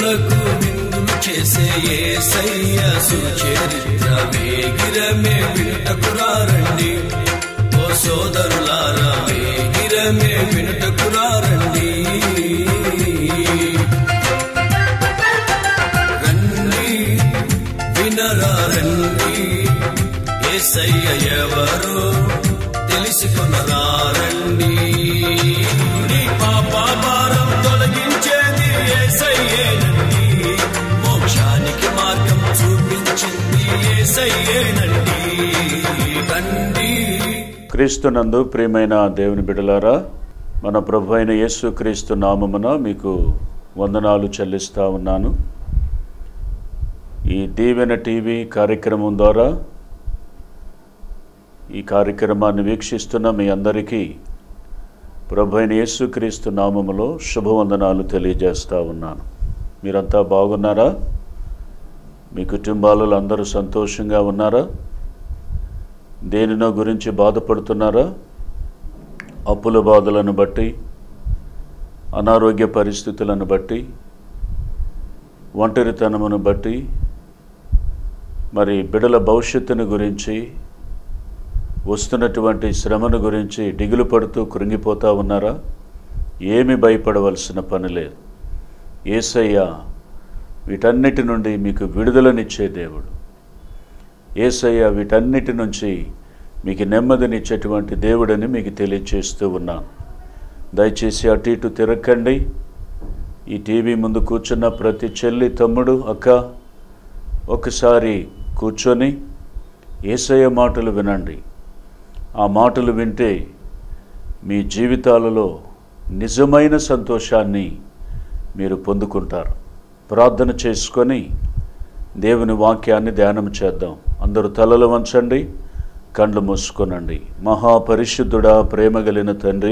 కన్నులకు విందులు చేసే ఏసయ్య సుచరిత్ర వేగిరమే వినుటకురారండి ఓ సోదరులారా వేగిరమే వినుటకురారండి రండి వినరా రండి ఏసయ్య ఎవరో తెలుసుకునరా రండి నీ పాప భారం తొలగించేది ఏసయ్యేనండి మోక్షానికి మార్గం చూపించింది ఏసయ్యేనండి రండి క్రీస్తునందు ప్రియమైన దేవుని బిడలారా మన ప్రభు అయిన యేసు క్రీస్తు నామమున మీకు వందనాలు చెల్లిస్తా ఉన్నాను ఈ దీవెన టీవీ కార్యక్రమం ద్వారా ఈ కార్యక్రమాన్ని వీక్షిస్తున్న మీ అందరికీ ప్రభు అయిన యేసుక్రీస్తు నామములో శుభవందనాలు తెలియజేస్తా ఉన్నాను మీరంతా బాగున్నారా మీ కుటుంబాలలో అందరూ సంతోషంగా ఉన్నారా దేనినో గురించి బాధపడుతున్నారా అప్పుల బాధలను బట్టి అనారోగ్య పరిస్థితులను బట్టి ఒంటరితనమును బట్టి మరి బిడల భవిష్యత్తును గురించి వస్తున్నటువంటి శ్రమను గురించి దిగులు పడుతూ కృంగిపోతా ఉన్నారా ఏమి భయపడవలసిన పని లేదు ఏసయ్య వీటన్నిటి నుండి మీకు విడుదలనిచ్చే దేవుడు ఏసయ్య వీటన్నిటి నుంచి మీకు నెమ్మదినిచ్చేటువంటి దేవుడని మీకు తెలియచేస్తూ ఉన్నాను దయచేసి అటు ఇటు తిరగండి ఈ టీవీ ముందు కూర్చున్న ప్రతి చెల్లి తమ్ముడు అక్క ఒకసారి కూర్చొని ఏసయ్య మాటలు వినండి ఆ మాటలు వింటే మీ జీవితాలలో నిజమైన సంతోషాన్ని మీరు పొందుకుంటారు ప్రార్థన చేసుకొని దేవుని వాక్యాన్ని ధ్యానం చేద్దాం అందరూ తలలు వంచండి కండ్లు మూసుకొనండి మహాపరిశుద్ధుడా ప్రేమ కలిగిన తండ్రి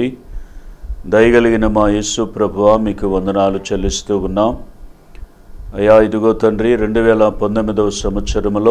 దయగలిగిన మా యేసు ప్రభువా మీకు వందనాలు చెల్లిస్తూ ఉన్నాం అయా ఇదిగో తండ్రి రెండు వేల పంతొమ్మిదవ సంవత్సరములో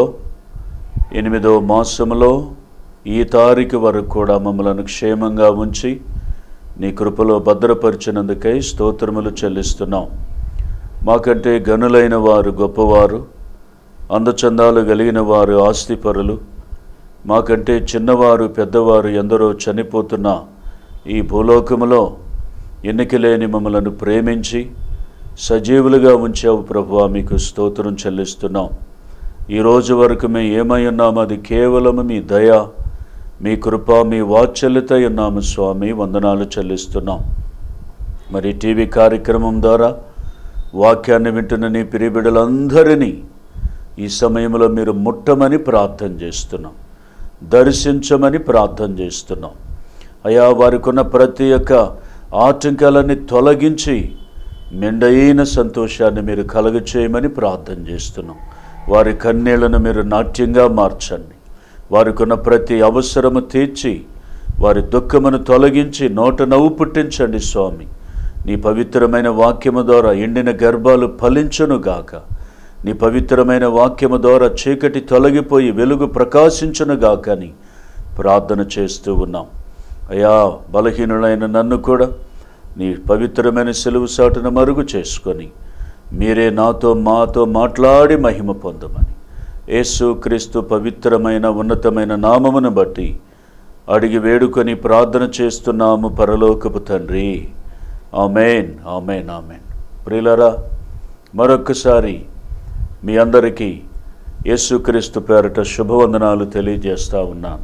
ఎనిమిదవ మాసములో ఈ తారీఖు వరకు కూడా మమ్మలను క్షేమంగా ఉంచి నీ కృపలో భద్రపరిచినందుకై స్తోత్రములు చెల్లిస్తున్నాం మాకంటే గనులైన వారు గొప్పవారు అందచందాలు కలిగిన వారు ఆస్తిపరులు మాకంటే చిన్నవారు పెద్దవారు ఎందరో చనిపోతున్న ఈ భూలోకములో ఎన్నికలేని మమ్మలను ప్రేమించి సజీవులుగా ఉంచావు ప్రభువా మీకు స్తోత్రం చెల్లిస్తున్నాం ఈ రోజు వరకు మేము ఏమై ఉన్నాము అది కేవలము మీ దయ మీ కృప మీ వాత్సల్యత ఉన్నాము స్వామి వందనాలు చెల్లిస్తున్నాం మరి టీవీ కార్యక్రమం ద్వారా వాక్యాన్ని వింటున్న నీ పిరిబిడలందరినీ ఈ సమయంలో మీరు ముట్టమని ప్రార్థన చేస్తున్నాం దర్శించమని ప్రార్థన చేస్తున్నాం అయా వారికి ఉన్న ప్రతి ఒక్క ఆటంకాలన్నీ తొలగించి మెండైన సంతోషాన్ని మీరు కలగచేయమని ప్రార్థన చేస్తున్నాం వారి కన్నీళ్లను మీరు నాట్యంగా మార్చండి వారికి ఉన్న ప్రతి అవసరము తీర్చి వారి దుఃఖమును తొలగించి నోట నవ్వు పుట్టించండి స్వామి నీ పవిత్రమైన వాక్యము ద్వారా ఎండిన గర్భాలు ఫలించును గాక నీ పవిత్రమైన వాక్యము ద్వారా చీకటి తొలగిపోయి వెలుగు ప్రకాశించును గాక అని ప్రార్థన చేస్తూ ఉన్నాం అయా బలహీనులైన నన్ను కూడా నీ పవిత్రమైన సెలవు సాటును మరుగు చేసుకొని మీరే నాతో మాతో మాట్లాడి మహిమ పొందమని యేసు క్రీస్తు పవిత్రమైన ఉన్నతమైన నామమును బట్టి అడిగి వేడుకొని ప్రార్థన చేస్తున్నాము పరలోకపు తండ్రి ఆమెన్ ఆమెన్ ఆమెన్ ప్రియులరా మరొక్కసారి మీ అందరికీ యేసుక్రీస్తు పేరట శుభవందనాలు తెలియజేస్తా ఉన్నాను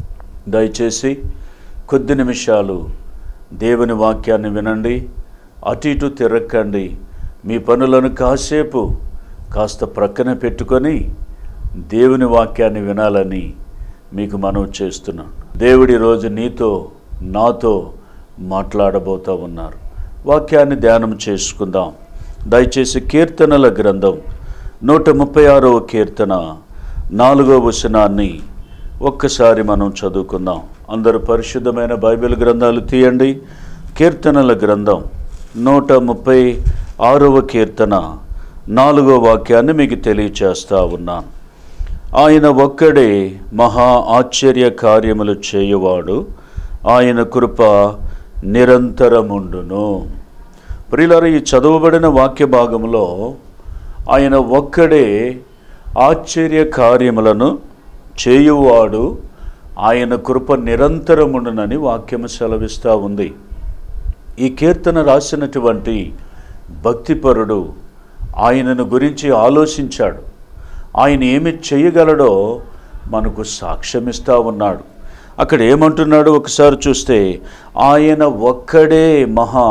దయచేసి కొద్ది నిమిషాలు దేవుని వాక్యాన్ని వినండి అటు ఇటు తిరక్కండి మీ పనులను కాసేపు కాస్త ప్రక్కన పెట్టుకొని దేవుని వాక్యాన్ని వినాలని మీకు మనవి చేస్తున్నాను దేవుడి రోజు నీతో నాతో మాట్లాడబోతూ ఉన్నారు వాక్యాన్ని ధ్యానం చేసుకుందాం దయచేసి కీర్తనల గ్రంథం నూట ముప్పై ఆరవ కీర్తన నాలుగో వచనాన్ని ఒక్కసారి మనం చదువుకుందాం అందరూ పరిశుద్ధమైన బైబిల్ గ్రంథాలు తీయండి కీర్తనల గ్రంథం నూట ముప్పై ఆరవ కీర్తన నాలుగో వాక్యాన్ని మీకు తెలియచేస్తా ఉన్నాను ఆయన ఒక్కడే మహా ఆశ్చర్య కార్యములు చేయువాడు ఆయన కృప నిరంతరముండును ప్రియులారా ఈ చదవబడిన వాక్య భాగంలో ఆయన ఒక్కడే ఆశ్చర్య కార్యములను చేయువాడు ఆయన కృప నిరంతరముండునని వాక్యము సెలవిస్తూ ఉంది ఈ కీర్తన రాసినటువంటి భక్తిపరుడు ఆయనను గురించి ఆలోచించాడు ఆయన ఏమి చేయగలడో మనకు సాక్ష్యమిస్తూ ఉన్నాడు అక్కడ ఏమంటున్నాడు ఒకసారి చూస్తే ఆయన ఒక్కడే మహా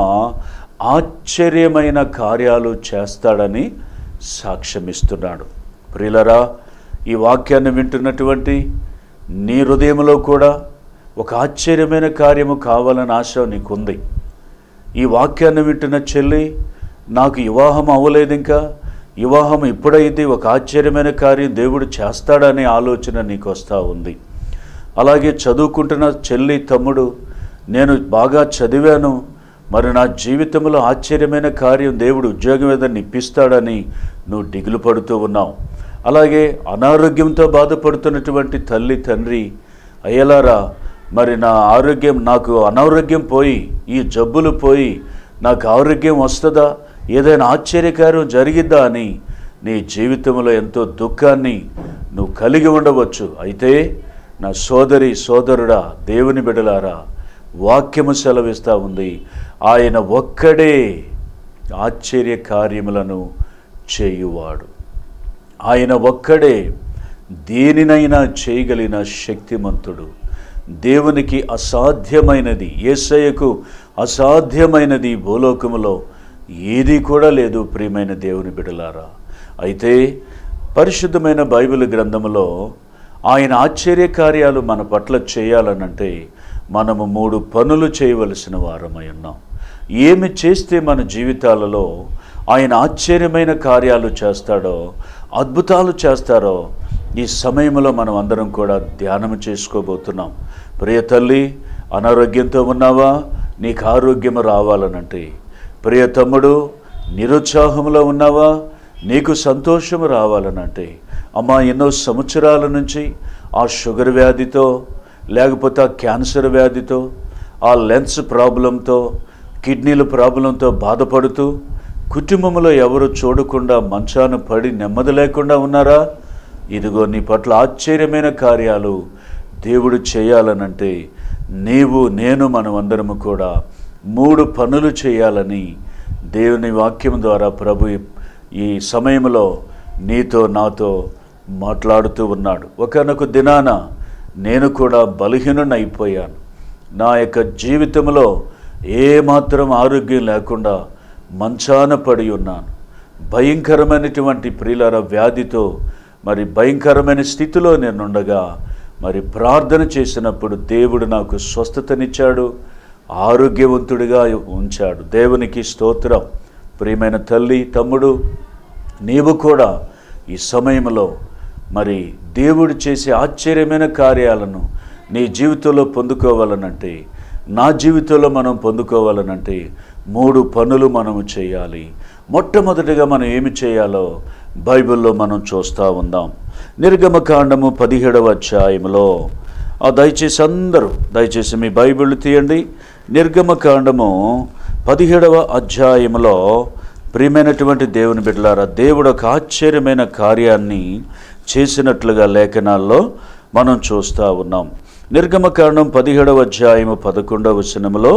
ఆశ్చర్యమైన కార్యాలు చేస్తాడని సాక్ష్యమిస్తున్నాడు ప్రియులరా ఈ వాక్యాన్ని వింటున్నటువంటి నీ హృదయంలో కూడా ఒక ఆశ్చర్యమైన కార్యము కావాలని ఆశ నీకుంది ఈ వాక్యాన్ని వింటున్న చెల్లి నాకు వివాహం అవ్వలేదు ఇంకా వివాహం ఇప్పుడైతే ఒక ఆశ్చర్యమైన కార్యం దేవుడు చేస్తాడనే ఆలోచన నీకు వస్తూ ఉంది అలాగే చదువుకుంటున్న చెల్లి తమ్ముడు నేను బాగా చదివాను మరి నా జీవితంలో ఆశ్చర్యమైన కార్యం దేవుడు ఉద్యోగం ఏదైనా ఇప్పిస్తాడని నువ్వు దిగులు పడుతూ ఉన్నావు అలాగే అనారోగ్యంతో బాధపడుతున్నటువంటి తల్లి తండ్రి అయ్యలారా మరి నా ఆరోగ్యం నాకు అనారోగ్యం పోయి ఈ జబ్బులు పోయి నాకు ఆరోగ్యం వస్తుందా ఏదైనా ఆశ్చర్యకార్యం జరిగిద్దా అని నీ జీవితంలో ఎంతో దుఃఖాన్ని నువ్వు కలిగి ఉండవచ్చు అయితే నా సోదరి సోదరుడా దేవుని బిడలారా వాక్యము సెలవిస్తూ ఉంది ఆయన ఒక్కడే ఆశ్చర్య కార్యములను చేయువాడు ఆయన ఒక్కడే దేనినైనా చేయగలిగిన శక్తిమంతుడు దేవునికి అసాధ్యమైనది ఏసయ్యకు అసాధ్యమైనది భూలోకములో ఏది కూడా లేదు ప్రియమైన దేవుని బిడలారా అయితే పరిశుద్ధమైన బైబిల్ గ్రంథములో ఆయన ఆశ్చర్య కార్యాలు మన పట్ల చేయాలనంటే మనము మూడు పనులు చేయవలసిన వారమై ఉన్నాం ఏమి చేస్తే మన జీవితాలలో ఆయన ఆశ్చర్యమైన కార్యాలు చేస్తాడో అద్భుతాలు చేస్తారో ఈ సమయంలో మనం అందరం కూడా ధ్యానం చేసుకోబోతున్నాం ప్రియ తల్లి అనారోగ్యంతో ఉన్నావా నీకు ఆరోగ్యం రావాలనంటే ప్రియ తమ్ముడు నిరుత్సాహంలో ఉన్నావా నీకు సంతోషం రావాలనంటే అమ్మా ఎన్నో సంవత్సరాల నుంచి ఆ షుగర్ వ్యాధితో లేకపోతే ఆ క్యాన్సర్ వ్యాధితో ఆ లెన్స్ ప్రాబ్లంతో కిడ్నీల ప్రాబ్లంతో బాధపడుతూ కుటుంబంలో ఎవరు చూడకుండా మంచాన పడి నెమ్మది లేకుండా ఉన్నారా ఇదిగో నీ పట్ల ఆశ్చర్యమైన కార్యాలు దేవుడు చేయాలనంటే నీవు నేను మనమందరము కూడా మూడు పనులు చేయాలని దేవుని వాక్యం ద్వారా ప్రభు ఈ సమయంలో నీతో నాతో మాట్లాడుతూ ఉన్నాడు ఒకనొక దినాన నేను కూడా బలహీనుని అయిపోయాను నా యొక్క జీవితంలో ఏమాత్రం ఆరోగ్యం లేకుండా మంచాన పడి ఉన్నాను భయంకరమైనటువంటి ప్రియులర వ్యాధితో మరి భయంకరమైన స్థితిలో నేనుండగా మరి ప్రార్థన చేసినప్పుడు దేవుడు నాకు స్వస్థతనిచ్చాడు ఆరోగ్యవంతుడిగా ఉంచాడు దేవునికి స్తోత్రం ప్రియమైన తల్లి తమ్ముడు నీవు కూడా ఈ సమయంలో మరి దేవుడు చేసే ఆశ్చర్యమైన కార్యాలను నీ జీవితంలో పొందుకోవాలనంటే నా జీవితంలో మనం పొందుకోవాలనంటే మూడు పనులు మనము చేయాలి మొట్టమొదటిగా మనం ఏమి చేయాలో బైబిల్లో మనం చూస్తూ ఉందాం నిర్గమకాండము పదిహేడవ అధ్యాయంలో ఆ దయచేసి అందరూ దయచేసి మీ బైబిల్ తీయండి నిర్గమకాండము పదిహేడవ అధ్యాయంలో ప్రియమైనటువంటి దేవుని బిడ్డలారా దేవుడు ఒక ఆశ్చర్యమైన కార్యాన్ని చేసినట్లుగా లేఖనాల్లో మనం చూస్తూ ఉన్నాం నిర్గమకాండం పదిహేడవ అధ్యాయము పదకొండవ వచనములో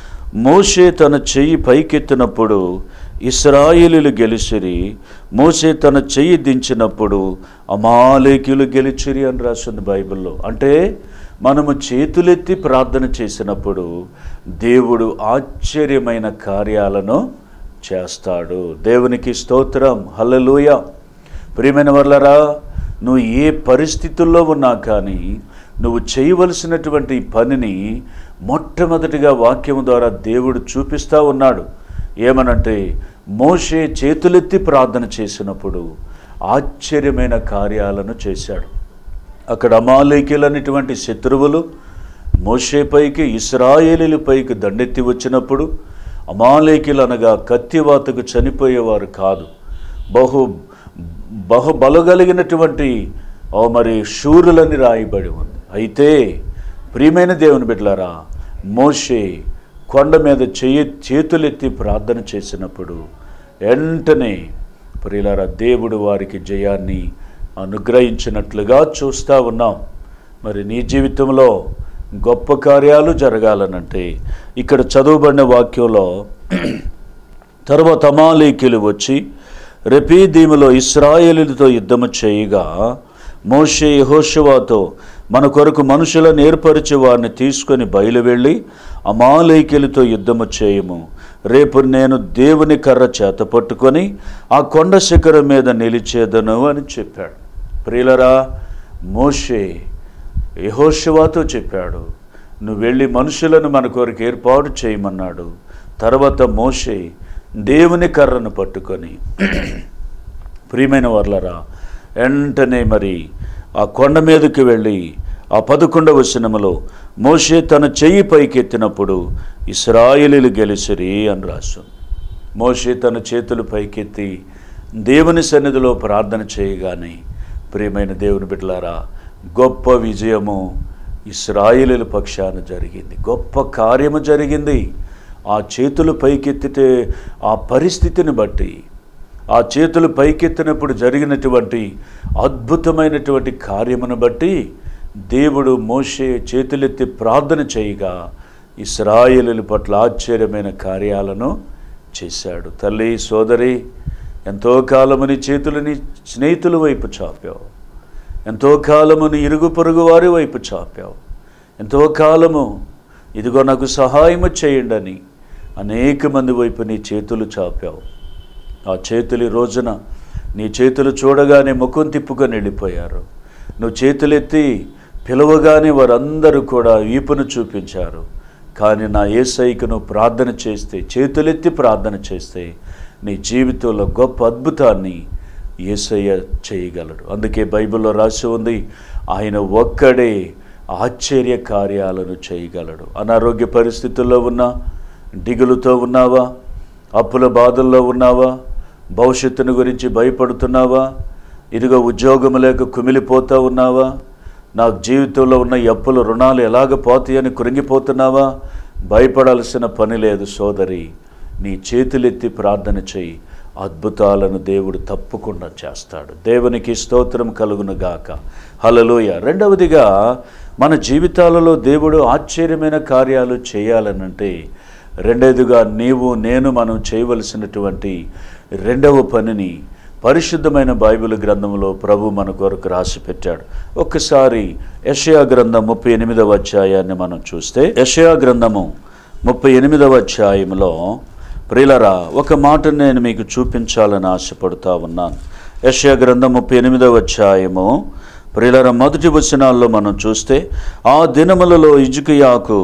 మోషే తన చెయ్యి పైకెత్తినప్పుడు ఇస్రాయేలీలు గెలిచిరి మోసే తన చెయ్యి దించినప్పుడు అమాలేకులు గెలిచిరి అని రాసింది బైబిల్లో అంటే మనము చేతులెత్తి ప్రార్థన చేసినప్పుడు దేవుడు ఆశ్చర్యమైన కార్యాలను చేస్తాడు దేవునికి స్తోత్రం హల్లెలూయ ప్రియమైన వాళ్ళరా నువ్వు ఏ పరిస్థితుల్లో ఉన్నా కానీ నువ్వు చేయవలసినటువంటి పనిని మొట్టమొదటిగా వాక్యం ద్వారా దేవుడు చూపిస్తూ ఉన్నాడు ఏమనంటే మోషే చేతులెత్తి ప్రార్థన చేసినప్పుడు ఆశ్చర్యమైన కార్యాలను చేశాడు అక్కడ అమాలేకులనేటువంటి శత్రువులు మోషేపైకి ఇస్రాయేలీలపైకి దండెత్తి వచ్చినప్పుడు అమాలేకులు అనగా కత్తివాతకు చనిపోయేవారు కాదు బహు బహు బలగలిగినటువంటి ఓ మరి శూరులని రాయబడి ఉంది అయితే ప్రియమైన దేవుని బిడ్డలారా మోషే కొండ మీద చెయ్యి చేతులెత్తి ప్రార్థన చేసినప్పుడు వెంటనే ప్రియులారా దేవుడు వారికి జయాన్ని అనుగ్రహించినట్లుగా చూస్తూ ఉన్నాం మరి నీ జీవితంలో గొప్ప కార్యాలు జరగాలనంటే ఇక్కడ చదువుబడిన వాక్యంలో తర్వాత అమాలీకులు వచ్చి రెపీదీములో ఇస్రాయేలులతో యుద్ధము చేయగా మోషే యెహోషువతో మన కొరకు మనుషులను ఏర్పరిచి వారిని తీసుకొని బయలువెళ్ళి అమాలేకులతో యుద్ధము చేయము రేపు నేను దేవుని కర్ర చేత పట్టుకొని ఆ కొండ శిఖరం మీద నిలిచేదను అని చెప్పాడు ప్రియులరా మోషే యెహోషువతో చెప్పాడు నువ్వు వెళ్ళి మనుషులను మన కొరకు ఏర్పాటు చేయమన్నాడు తర్వాత మోషే దేవుని కర్రను పట్టుకొని ప్రియమైన వర్లరా వెంటనే మరి ఆ కొండ మీదకి వెళ్ళి ఆ పదకొండవ వచనములో మోషే తన చెయ్యి పైకెత్తినప్పుడు ఇస్రాయేలీలు గెలిసిరి అని రాస్తుంది మోషే తన చేతులు పైకెత్తి దేవుని సన్నిధిలో ప్రార్థన చేయగానే ప్రియమైన దేవుని బిడ్డలారా గొప్ప విజయము ఇస్రాయేలీల పక్షాన జరిగింది గొప్ప కార్యము జరిగింది ఆ చేతులు పైకెత్తితే ఆ పరిస్థితిని బట్టి ఆ చేతులు పైకెత్తినప్పుడు జరిగినటువంటి అద్భుతమైనటువంటి కార్యమును బట్టి దేవుడు మోషే చేతులెత్తి ప్రార్థన చేయగా ఇస్రాయేలుల పట్ల ఆశ్చర్యమైన కార్యాలను చేశాడు తల్లి సోదరి ఎంతో కాలము నీ చేతులని స్నేహితుల వైపు చాపావు ఎంతో కాలము నీ ఇరుగు పొరుగు వారి వైపు చాపావు ఎంతో కాలము ఇదిగో నాకు సహాయము చేయండి అని అనేక మంది వైపు నీ చేతులు చాపావు ఆ చేతులు ఈ రోజున నీ చేతులు చూడగానే ముఖం తిప్పుకొని వెళ్ళిపోయారు నువ్వు చేతులెత్తి పిలవగానే వారందరూ కూడా వీపును చూపించారు కానీ నా ఏసైకి నువ్వు ప్రార్థన చేస్తే చేతులెత్తి ప్రార్థన చేస్తే నీ జీవితంలో గొప్ప అద్భుతాన్ని ఏసయ్య చేయగలడు అందుకే బైబిల్లో రాసి ఉంది ఆయన ఒక్కడే ఆశ్చర్య కార్యాలను చేయగలడు అనారోగ్య పరిస్థితుల్లో ఉన్నా దిగులుతో ఉన్నావా అప్పుల బాధల్లో ఉన్నావా భవిష్యత్తును గురించి భయపడుతున్నావా ఇదిగో ఉద్యోగం లేక కుమిలిపోతా ఉన్నావా నాకు జీవితంలో ఉన్న ఈ అప్పుల రుణాలు ఎలాగ పోతాయని కృంగిపోతున్నావా భయపడాల్సిన పని లేదు సోదరి నీ చేతులెత్తి ప్రార్థన చేయి అద్భుతాలను దేవుడు తప్పకుండా చేస్తాడు దేవునికి స్తోత్రం కలుగును గాక హలలోయ రెండవదిగా మన జీవితాలలో దేవుడు ఆశ్చర్యమైన కార్యాలు చేయాలనంటే రెండవదిగా నీవు నేను మనం చేయవలసినటువంటి రెండవ పనిని పరిశుద్ధమైన బైబిల్ గ్రంథంలో ప్రభు మన కొరకు రాసి పెట్టాడు ఒక్కసారి యషయా గ్రంథం ముప్పై ఎనిమిదవ అధ్యాయాన్ని మనం చూస్తే యషయా గ్రంథము ముప్పై ఎనిమిదవ అధ్యాయంలో ప్రిలరా ఒక మాట నేను మీకు చూపించాలని ఆశపడుతూ ఉన్నాను యషయా గ్రంథం ముప్పై ఎనిమిదవ అధ్యాయము ప్రిలర మొదటి వచనాల్లో మనం చూస్తే ఆ దినములలో ఇజుకియాకు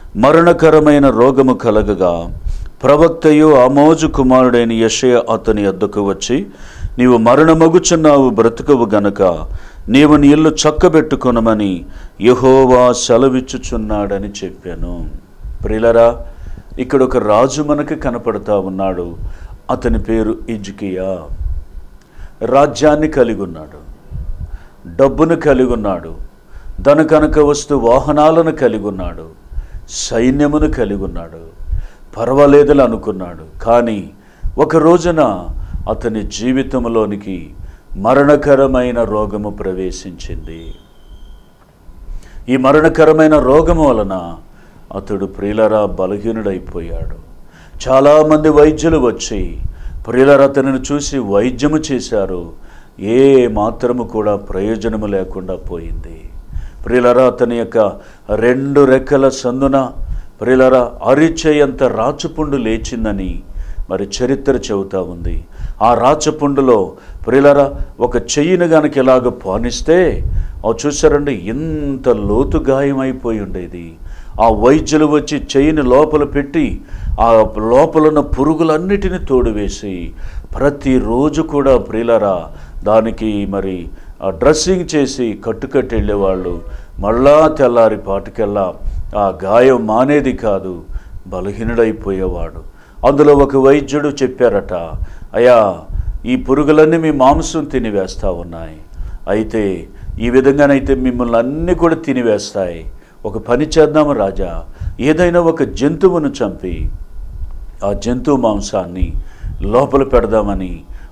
మరణకరమైన రోగము కలగగా ప్రవక్తయు ఆమోజు కుమారుడైన యషయ అతని వద్దకు వచ్చి నీవు మరణమగుచున్నావు బ్రతుకవు గనక నీవు నీ ఇల్లు చక్కబెట్టుకొనమని యహోవా సెలవిచ్చుచున్నాడని చెప్పాను ప్రిలరా ఇక్కడ ఒక రాజు మనకి కనపడతా ఉన్నాడు అతని పేరు ఇజ్కియా రాజ్యాన్ని కలిగి ఉన్నాడు డబ్బును కలిగి ఉన్నాడు ధన కనుక వస్తు వాహనాలను కలిగి ఉన్నాడు సైన్యమును కలిగి ఉన్నాడు పర్వాలేదని అనుకున్నాడు కానీ ఒక రోజున అతని జీవితంలోనికి మరణకరమైన రోగము ప్రవేశించింది ఈ మరణకరమైన రోగము వలన అతడు ప్రియులరా బలహీనుడైపోయాడు చాలామంది వైద్యులు వచ్చి ప్రియులర అతనిని చూసి వైద్యము చేశారు ఏ మాత్రము కూడా ప్రయోజనము లేకుండా పోయింది ప్రియులరా అతని యొక్క రెండు రెక్కల సందున ప్రియులరా అరిచేయంత రాచుపుండు లేచిందని మరి చరిత్ర చెబుతా ఉంది ఆ రాచపుండులో ప్రియులరా ఒక చెయ్యిని గనక ఇలాగ పానిస్తే అవి చూసారండి ఎంత లోతు గాయమైపోయి ఉండేది ఆ వైద్యులు వచ్చి చెయ్యిని లోపల పెట్టి ఆ లోపలున్న పురుగులన్నిటిని తోడువేసి ప్రతిరోజు కూడా ప్రియులరా దానికి మరి ఆ డ్రెస్సింగ్ చేసి కట్టుకట్టి వెళ్ళేవాళ్ళు మళ్ళా తెల్లారి పాటికెల్లా ఆ గాయం మానేది కాదు బలహీనుడైపోయేవాడు అందులో ఒక వైద్యుడు చెప్పారట అయ్యా ఈ పురుగులన్నీ మీ మాంసం తినివేస్తూ ఉన్నాయి అయితే ఈ విధంగానైతే మిమ్మల్ని అన్నీ కూడా తినివేస్తాయి ఒక పని చేద్దాము రాజా ఏదైనా ఒక జంతువును చంపి ఆ జంతువు మాంసాన్ని లోపల పెడదామని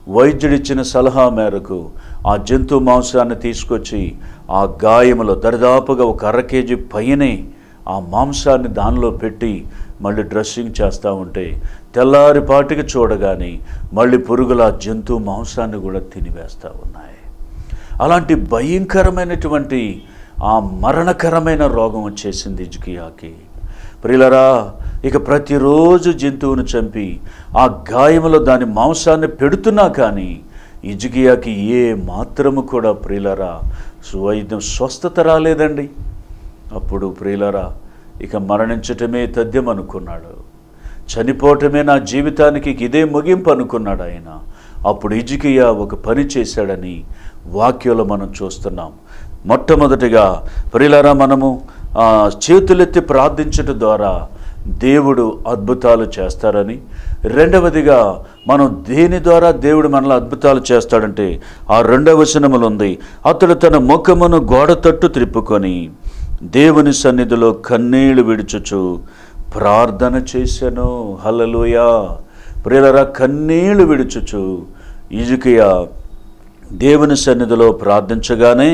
వైద్యుడిచ్చిన సలహా మేరకు ఆ జంతు మాంసాన్ని తీసుకొచ్చి ఆ గాయములో దరిదాపుగా ఒక అర కేజీ పైనే ఆ మాంసాన్ని దానిలో పెట్టి మళ్ళీ డ్రెస్సింగ్ చేస్తూ ఉంటే తెల్లారిపాటికి చూడగానే మళ్ళీ పురుగుల ఆ జంతు మాంసాన్ని కూడా తినివేస్తూ ఉన్నాయి అలాంటి భయంకరమైనటువంటి ఆ మరణకరమైన రోగం వచ్చేసింది ఇజ్కియాకి ప్రియులరా ఇక ప్రతిరోజు జంతువును చంపి ఆ గాయములో దాని మాంసాన్ని పెడుతున్నా కానీ ఇజ్కియాకి ఏ మాత్రము కూడా ప్రియులరా వైద్యం స్వస్థత రాలేదండి అప్పుడు ప్రియులరా ఇక మరణించటమే తథ్యం అనుకున్నాడు చనిపోవటమే నా జీవితానికి ఇదే ముగింపు అనుకున్నాడు ఆయన అప్పుడు ఇజికియా ఒక పని చేశాడని వాక్యంలో మనం చూస్తున్నాం మొట్టమొదటిగా ప్రియులరా మనము ఆ, చేతులెత్తి ప్రార్థించటం ద్వారా దేవుడు అద్భుతాలు చేస్తారని రెండవదిగా మనం దేని ద్వారా దేవుడు మనలో అద్భుతాలు చేస్తాడంటే ఆ రెండవ వచనములు ఉంది అతడు తన ముఖమును గోడ తట్టు త్రిప్పుకొని దేవుని సన్నిధిలో కన్నీళ్లు విడుచుచు ప్రార్థన చేశాను హల్లెలూయా ప్రియులరా కన్నీళ్లు విడుచుచు ఇజుకియా దేవుని సన్నిధిలో ప్రార్థించగానే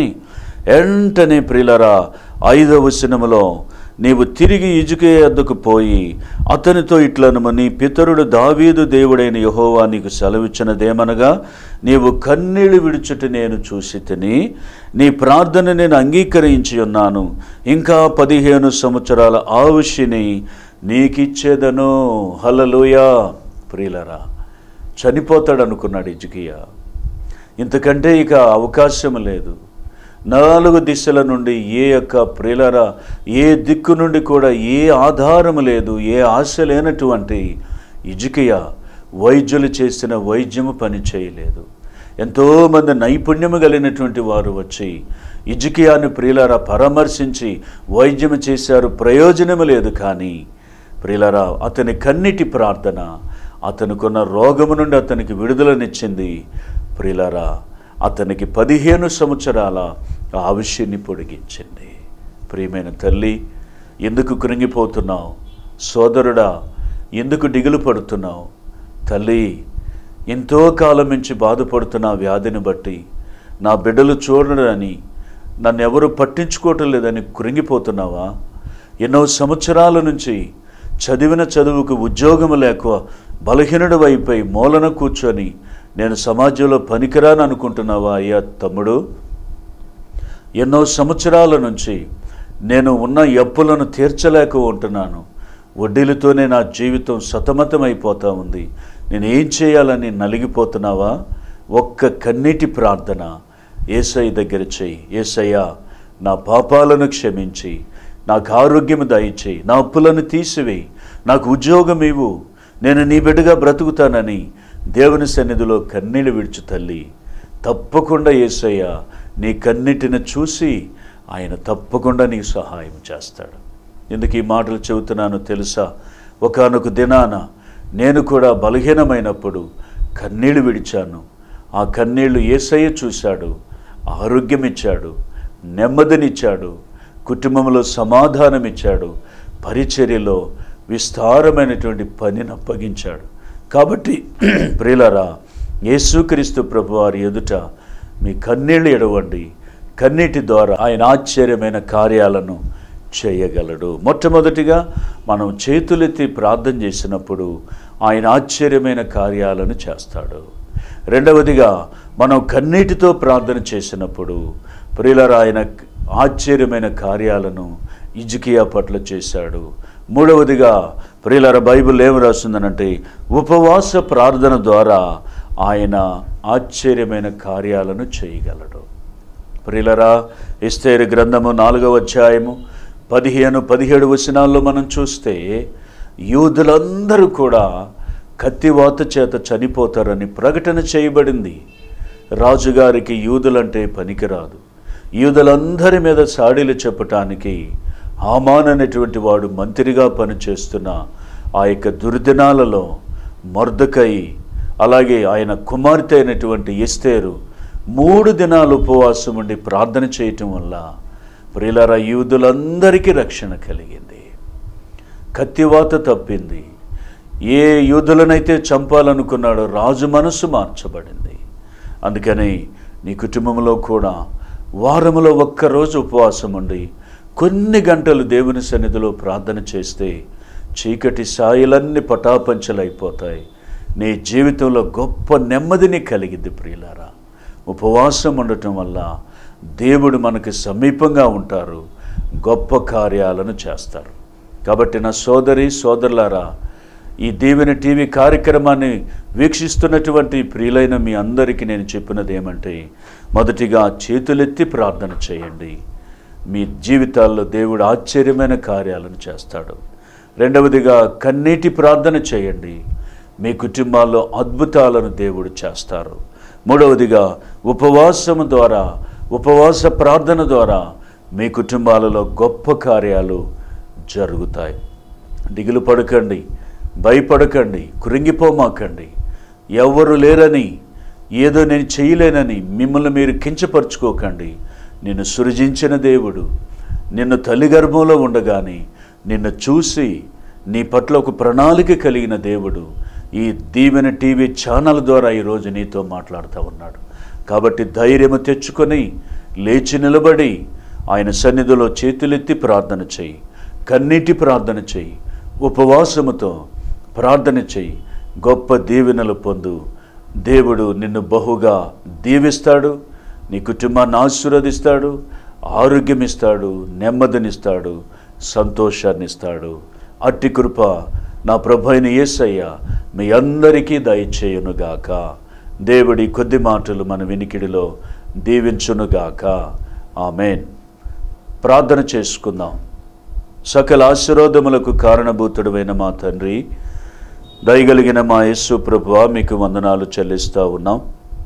వెంటనే ప్రియులరా ఐదవ వచనములో నీవు తిరిగి ఇజుకే వద్దకు పోయి అతనితో ఇట్లనుము నీ పితరుడు దావీదు దేవుడైన యహోవా నీకు సెలవిచ్చినదేమనగా నీవు కన్నీళ్లు విడుచుట నేను చూసి తిని నీ ప్రార్థన నేను అంగీకరించి ఉన్నాను ఇంకా పదిహేను సంవత్సరాల ఆవుషిని నీకిచ్చేదను హల్లెలూయా ప్రియులరా చనిపోతాడు అనుకున్నాడు ఇజుకియా ఇంతకంటే ఇక అవకాశం లేదు నాలుగు దిశల నుండి ఏ యొక్క ప్రియులర ఏ దిక్కు నుండి కూడా ఏ ఆధారం లేదు ఏ ఆశ లేనటువంటి ఇజుకియా వైద్యులు చేసిన వైద్యము పని చేయలేదు ఎంతోమంది నైపుణ్యము కలిగినటువంటి వారు వచ్చి ఇజుకియాని ప్రియులరా పరామర్శించి వైద్యము చేశారు ప్రయోజనము లేదు కానీ ప్రియులరా అతని కన్నిటి ప్రార్థన అతనుకున్న రోగము నుండి అతనికి విడుదలనిచ్చింది ప్రియులరా అతనికి పదిహేను సంవత్సరాల ఆవిష్యాన్ని పొడిగించింది ప్రియమైన తల్లి ఎందుకు కృంగిపోతున్నావు సోదరుడా ఎందుకు దిగులు పడుతున్నావు తల్లి ఎంతో కాలం నుంచి బాధపడుతున్న ఆ వ్యాధిని బట్టి నా బిడ్డలు చూడడని నన్ను ఎవరు పట్టించుకోవటం లేదని కృంగిపోతున్నావా ఎన్నో సంవత్సరాల నుంచి చదివిన చదువుకు ఉద్యోగము లేక బలహీనుడు అయిపోయి మూలన కూర్చొని నేను సమాజంలో పనికిరాను అనుకుంటున్నావా అయ్యా తమ్ముడు ఎన్నో సంవత్సరాల నుంచి నేను ఉన్న అప్పులను తీర్చలేక ఉంటున్నాను వడ్డీలతోనే నా జీవితం సతమతమైపోతా ఉంది నేను ఏం చేయాలని నలిగిపోతున్నావా ఒక్క కన్నీటి ప్రార్థన ఏసై దగ్గర చెయ్యి ఏసయ్యా నా పాపాలను క్షమించి నాకు ఆరోగ్యం దయచేయి నా అప్పులను తీసివేయి నాకు ఉద్యోగం ఇవ్వు నేను నీ బిడ్డగా బ్రతుకుతానని దేవుని సన్నిధిలో కన్నీళ్ళు విడిచు తల్లి తప్పకుండా యేసయ్య నీ కన్నిటిని చూసి ఆయన తప్పకుండా నీకు సహాయం చేస్తాడు ఎందుకు ఈ మాటలు చెబుతున్నానో తెలుసా ఒకానొక దినాన నేను కూడా బలహీనమైనప్పుడు కన్నీళ్లు విడిచాను ఆ కన్నీళ్లు ఏసయ్య చూశాడు ఆరోగ్యం ఇచ్చాడు నెమ్మదినిచ్చాడు కుటుంబంలో సమాధానం ఇచ్చాడు పరిచర్యలో విస్తారమైనటువంటి పనిని అప్పగించాడు కాబట్టి ప్రియులరా యేసుక్రీస్తు ప్రభు వారి ఎదుట మీ కన్నీళ్ళు ఎడవండి కన్నీటి ద్వారా ఆయన ఆశ్చర్యమైన కార్యాలను చేయగలడు మొట్టమొదటిగా మనం చేతులెత్తి ప్రార్థన చేసినప్పుడు ఆయన ఆశ్చర్యమైన కార్యాలను చేస్తాడు రెండవదిగా మనం కన్నీటితో ప్రార్థన చేసినప్పుడు ప్రియులరా ఆయన ఆశ్చర్యమైన కార్యాలను ఇజికియా పట్ల చేశాడు మూడవదిగా ప్రియులర బైబిల్ ఏమి రాస్తుందనంటే ఉపవాస ప్రార్థన ద్వారా ఆయన ఆశ్చర్యమైన కార్యాలను చేయగలడు ప్రియులరా ఇస్తేరు గ్రంథము నాలుగవ అధ్యాయము పదిహేను పదిహేడు వచనాల్లో మనం చూస్తే యూదులందరూ కూడా కత్తివాత చేత చనిపోతారని ప్రకటన చేయబడింది రాజుగారికి యూదులంటే పనికిరాదు యూదులందరి మీద సాడీలు చెప్పటానికి హామాన్ అనేటువంటి వాడు మంత్రిగా పనిచేస్తున్న ఆ యొక్క దుర్దినాలలో మొర్దకై అలాగే ఆయన కుమార్తె అయినటువంటి ఎస్తేరు మూడు దినాలు ఉపవాసం ఉండి ప్రార్థన చేయటం వల్ల ప్రియులర యూదులందరికీ రక్షణ కలిగింది కత్తివాత తప్పింది ఏ యూదులనైతే చంపాలనుకున్నాడో రాజు మనసు మార్చబడింది అందుకని నీ కుటుంబంలో కూడా వారములో ఒక్కరోజు ఉపవాసం ఉండి కొన్ని గంటలు దేవుని సన్నిధిలో ప్రార్థన చేస్తే చీకటి సాయిలన్నీ పటాపంచలైపోతాయి నీ జీవితంలో గొప్ప నెమ్మదిని కలిగిద్ది ప్రియులారా ఉపవాసం ఉండటం వల్ల దేవుడు మనకు సమీపంగా ఉంటారు గొప్ప కార్యాలను చేస్తారు కాబట్టి నా సోదరి సోదరులారా ఈ దీవెన టీవీ కార్యక్రమాన్ని వీక్షిస్తున్నటువంటి ప్రియులైన మీ అందరికీ నేను చెప్పినది ఏమంటే మొదటిగా చేతులెత్తి ప్రార్థన చేయండి మీ జీవితాల్లో దేవుడు ఆశ్చర్యమైన కార్యాలను చేస్తాడు రెండవదిగా కన్నీటి ప్రార్థన చేయండి మీ కుటుంబాల్లో అద్భుతాలను దేవుడు చేస్తారు మూడవదిగా ఉపవాసము ద్వారా ఉపవాస ప్రార్థన ద్వారా మీ కుటుంబాలలో గొప్ప కార్యాలు జరుగుతాయి దిగులు పడకండి భయపడకండి కృంగిపోమాకండి ఎవ్వరు లేరని ఏదో నేను చేయలేనని మిమ్మల్ని మీరు కించపరుచుకోకండి నిన్ను సృజించిన దేవుడు నిన్ను తల్లి గర్భంలో ఉండగానే నిన్ను చూసి నీ పట్ల ఒక ప్రణాళిక కలిగిన దేవుడు ఈ దీవెన టీవీ ఛానల్ ద్వారా ఈరోజు నీతో మాట్లాడుతూ ఉన్నాడు కాబట్టి ధైర్యము తెచ్చుకొని లేచి నిలబడి ఆయన సన్నిధిలో చేతులెత్తి ప్రార్థన చేయి కన్నీటి ప్రార్థన చేయి ఉపవాసముతో ప్రార్థన చేయి గొప్ప దీవెనలు పొందు దేవుడు నిన్ను బహుగా దీవిస్తాడు నీ కుటుంబాన్ని ఆశీర్వదిస్తాడు ఆరోగ్యం ఇస్తాడు నెమ్మదినిస్తాడు సంతోషాన్ని ఇస్తాడు అట్టి కృప నా ప్రభు అయిన యేసయ్య మీ అందరికీ దయచేయునుగాక దేవుడి కొద్ది మాటలు మన వినికిడిలో దీవించునుగాక ఆమెన్ ప్రార్థన చేసుకుందాం సకల ఆశీర్వాదములకు కారణభూతుడమైన మా తండ్రి దయగలిగిన మా యేసు ప్రభువా మీకు వందనాలు చెల్లిస్తూ ఉన్నాం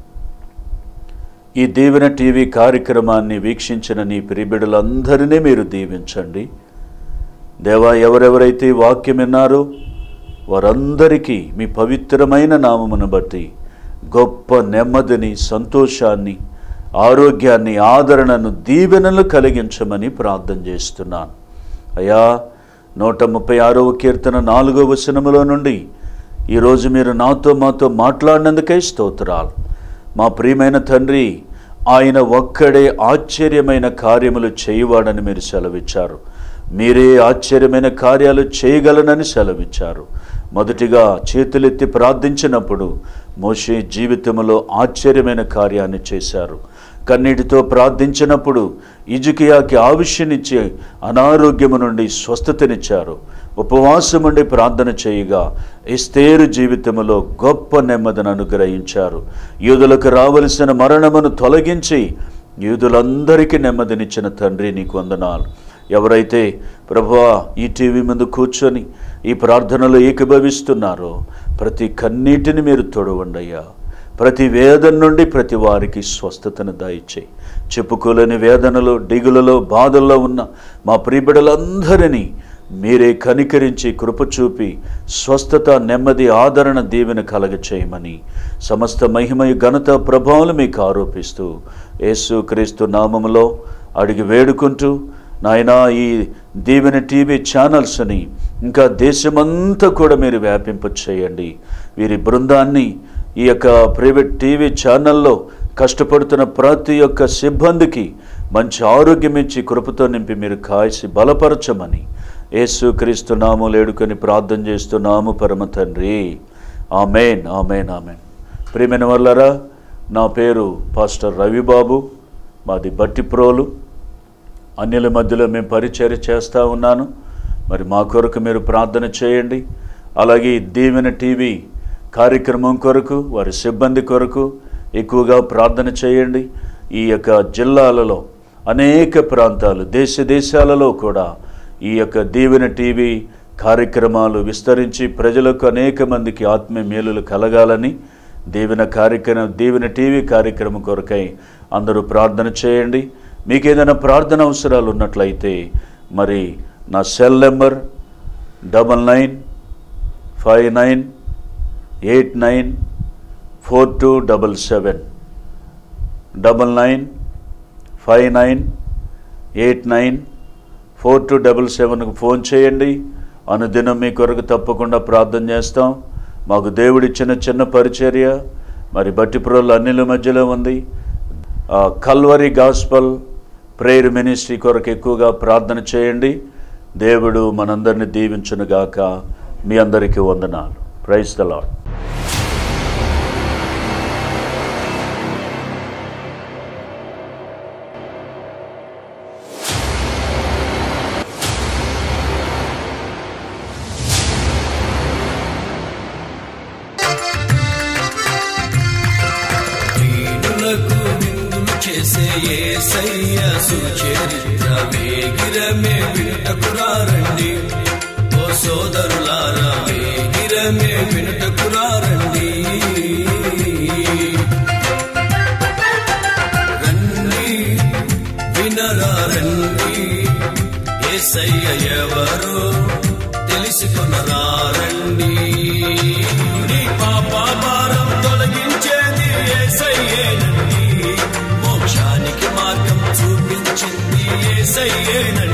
ఈ దీవెన టీవీ కార్యక్రమాన్ని వీక్షించిన నీ ప్రిబిడలందరినీ మీరు దీవించండి దేవా ఎవరెవరైతే ఈ వాక్యం విన్నారో వారందరికీ మీ పవిత్రమైన నామమును బట్టి గొప్ప నెమ్మదిని సంతోషాన్ని ఆరోగ్యాన్ని ఆదరణను దీవెనలు కలిగించమని ప్రార్థన చేస్తున్నాను అయ్యా నూట ముప్పై ఆరవ కీర్తన నాలుగో వచనములో నుండి ఈరోజు మీరు నాతో మాతో మాట్లాడినందుకై స్తోత్రాలు మా ప్రియమైన తండ్రి ఆయన ఒక్కడే ఆశ్చర్యమైన కార్యములు చేయువాడని మీరు సెలవిచ్చారు మీరే ఆశ్చర్యమైన కార్యాలు చేయగలనని సెలవిచ్చారు మొదటిగా చేతులెత్తి ప్రార్థించినప్పుడు మోషే జీవితంలో ఆశ్చర్యమైన కార్యాన్ని చేశారు కన్నీటితో ప్రార్థించినప్పుడు ఇజుకియాకి ఆవిష్యనిచ్చి అనారోగ్యము నుండి స్వస్థతనిచ్చారు ఉపవాసం ఉండి ప్రార్థన చేయగా ఎస్తేరు జీవితములో గొప్ప నెమ్మదిని అనుగ్రహించారు యూదులకు రావలసిన మరణమును తొలగించి యూదులందరికీ నెమ్మదినిచ్చిన తండ్రి నీకు వందనాలు ఎవరైతే ప్రభువా ఈ టీవీ ముందు కూర్చొని ఈ ప్రార్థనలో ఏకీభవిస్తున్నారో ప్రతి కన్నీటిని మీరు తొడవండయ్యా ప్రతి వేదన నుండి ప్రతి వారికి స్వస్థతను దయచేయి చెప్పుకోలేని వేదనలో డిగులలో బాధల్లో ఉన్న మా ప్రియబిడలందరినీ మీరే కనికరించి కృప చూపి స్వస్థత నెమ్మది ఆదరణ దీవెన కలగ చేయమని సమస్త మహిమయ ఘనత ప్రభావాలు మీకు ఆరోపిస్తూ యేసు క్రీస్తు నామములో అడిగి వేడుకుంటూ నాయనా ఈ దీవెన టీవీ ఛానల్స్ని ఇంకా దేశమంతా కూడా మీరు వ్యాపింప చేయండి వీరి బృందాన్ని ఈ యొక్క ప్రైవేట్ టీవీ ఛానల్లో కష్టపడుతున్న ప్రతి ఒక్క సిబ్బందికి మంచి ఆరోగ్యం ఇచ్చి కృపతో నింపి మీరు కాల్చి బలపరచమని యేసు క్రీస్తు నామం లేడుకొని ప్రార్థన చేస్తున్నాము పరమ తండ్రి ఆమెన్ ఆమెన్ ఆమెన్ ప్రియమైన వాళ్ళరా నా పేరు పాస్టర్ రవిబాబు మాది బట్టిప్రోలు అన్యుల మధ్యలో మేము పరిచర్య చేస్తూ ఉన్నాను మరి మా కొరకు మీరు ప్రార్థన చేయండి అలాగే ఈ దీవెన టీవీ కార్యక్రమం కొరకు వారి సిబ్బంది కొరకు ఎక్కువగా ప్రార్థన చేయండి ఈ యొక్క జిల్లాలలో అనేక ప్రాంతాలు దేశ దేశాలలో కూడా ఈ యొక్క దీవెన టీవీ కార్యక్రమాలు విస్తరించి ప్రజలకు అనేక మందికి ఆత్మీయ మేలులు కలగాలని దీవెన కార్యక్రమం దీవెన టీవీ కార్యక్రమం కొరకై అందరూ ప్రార్థన చేయండి మీకు ఏదైనా ప్రార్థన అవసరాలు ఉన్నట్లయితే మరి నా cell number double nine five nine eight nine four two double seven double nine five nine eight nine four two double సెవెన్కి ఫోన్ చేయండి అనుదినం మీ కొరకు తప్పకుండా ప్రార్థన చేస్తాం మాకు దేవుడిచ్చిన చిన్న పరిచర్య మరి బట్టిపురోలు అన్నిల మధ్యలో ఉంది ఆ, కల్వరి గాస్పల్ ప్రేయర్ మినిస్ట్రీ కొరకు ఎక్కువగా ప్రార్థన చేయండి దేవుడు మనందరిని దీవించునుగాక మీ అందరికీ వందనాలు ప్రైజ్ ద లాడ్ దీనులకు విందులు చేసే యేసయ్య సుచరిత్ర వేగిరమే వినుటకురారండి ఓ సోదరులారా వేగిరమే వినుటకురారండి రండి వినరా రండి యేసయ్య ఎవరో తెలుసుకొనరా రండి నీ పాప భారం తొలగించేది యేసయ్యేనండి మోక్షానికి మార్గం చూపించింది యేసయ్యేనండి